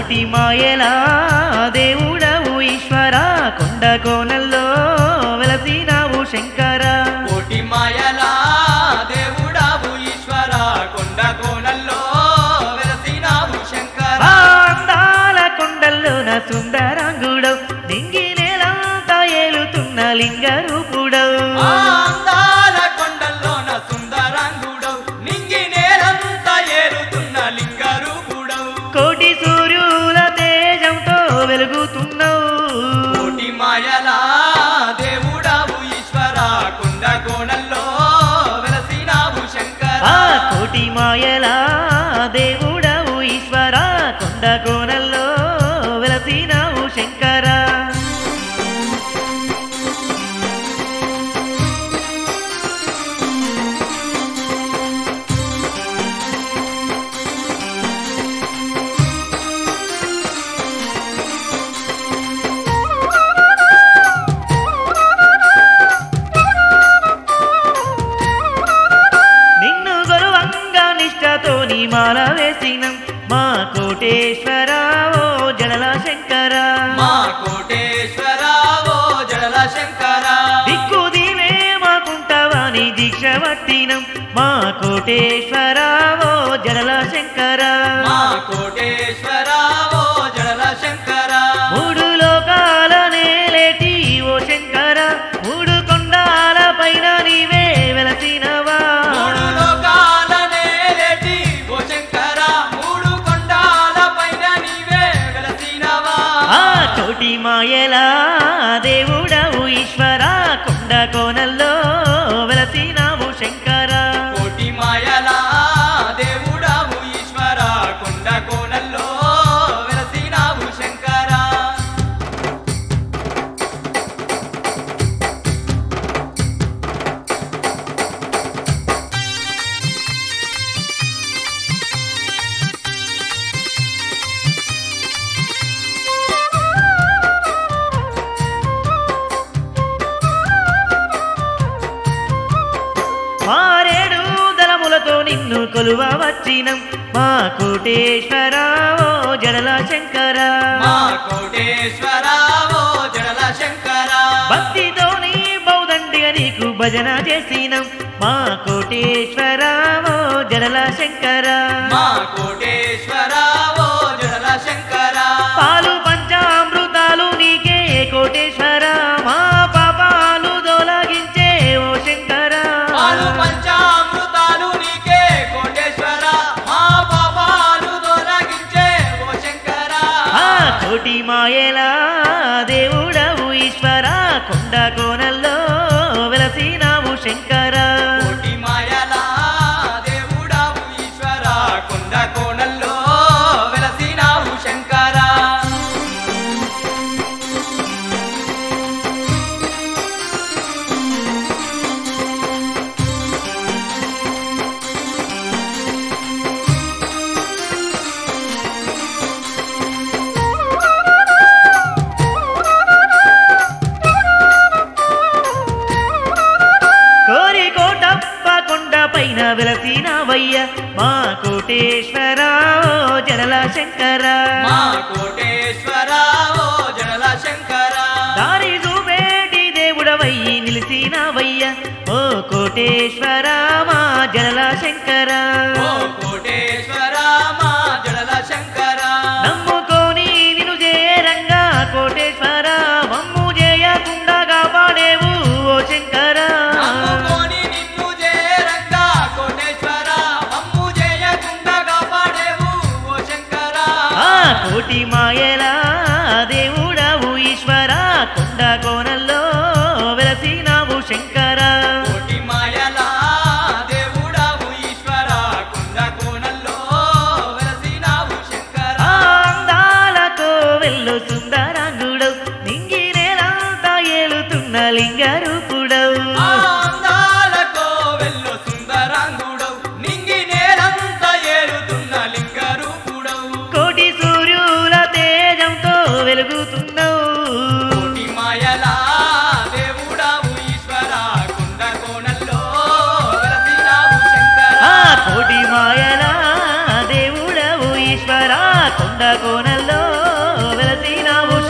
కోటి మాయలా దేవుడవు ఈశ్వర కొండ కోనల్లో వెలసినావు శంకర కోటి మాయలా దేవుడావు ఈశ్వర కొండ కోణల్లో వెలసినావు శంకర ఆ అందాల కొండల్లోన సుందరంగుడవు దింగి నేలంతా ఏలుతున్న లింగ రూపుడవు ఆ అందాల కొండల్లోన సుందరంగుడవు నింగి నేలంతా ఏరుతున్న లింగరూపుడవు కోటి సూర్యుల తేజంతో వెలుగుతున్నావు కోటి మాయలా దేవుడావు ఈశ్వర కొండ కోణల్లో వెలసినావు శంకర ఆ కోటి మాయలా దేవుడవు ఈశ్వర కొండ కోనల్లో వెలసినావు శంకర నిన్ను గొరువంగా నిష్టతో నీ మాల వేసినం మా కోటేశ్వర ఓ జడల శంకర మా కోటేశ్వర ఓ జడల శంకర దిక్కు దీవే మాకుంటవాని దీక్ష పట్టినం మా కోటేశ్వర ఓ జడల శంకర మా కోటేశ్వర ఓ జడల శంకర మూడు లోకాల నేలేటి ఓ శంకర మూడు కొండాల పైన నీవే వెలసినవా మూడు లోకాల నేలేటి ఓ శంకర మూడు కొండాల పైన నీవే వెలసినవా ఆ కోటి మాయలా దేవుడవు ఈశ్వర కొండ కోనల్లో వెలసినావు శంకర కోటి మాయలా దేవుడావు ఈశ్వర కొండ కోణల్లో వెలసినావు శంకర మారేడు దళములతో నిన్ను కొలువ వచ్చినం మా కోటేశ్వర ఓ జడల శంకర మా కోటేశ్వర ఓ జడల శంకర భక్తితో నీ బౌదండిగా నీకు భజన చేసినం మా కోటేశ్వర ఓ జడల శంకర మా కోటేశ్వర ఓ జడల శంకర పాలు పంచామృతాలు నీకే కోటేశ్వర మా పాపాలు దొలగించే ఓ శంకర పాలు పంచామృతాలు నీకే కోటేశ్వర మా పాపాలు తొలగించే ఓ శంకర ఆ కోటి మాయలా దేవుడవు ఈశ్వర కొండ కోనల్లో వెలసినావు శంకర కోటి మాయలా దేవుడావు ఈశ్వర కొండ కోణల్లో వెలసినావు శంకర కోరి కోటప్ప కొండ పైన వెలసినావయ్య మా కోటేశ్వర ఓ జడల శంకర మా కోటేశ్వర ఓ జడల శంకర దారి చూపేటి దేవుడవయ్యి నిలిసినావయ్య ఓ కోటేశ్వర మా జడల శంకర ఓ కోటేశ్వర మా జడల శంకర నమ్ముకోని నిన్ను చేరంగా కోటేశ్వర మమ్ము చేయకుండా కాపాడేవు ఓ శంకర నమ్ముకొని నిన్ను చేరంగా కోటేశ్వర మమ్ము చేయకుండా కాపాడేవు ఓ శంకర ఆ కోటి మాయలా దేవుడవు ఈశ్వర కొండ కోనల్లో వెలసినావు శంకర కోటి మాయలా దేవుడావు ఈశ్వర కొండ కోణల్లో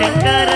శంకర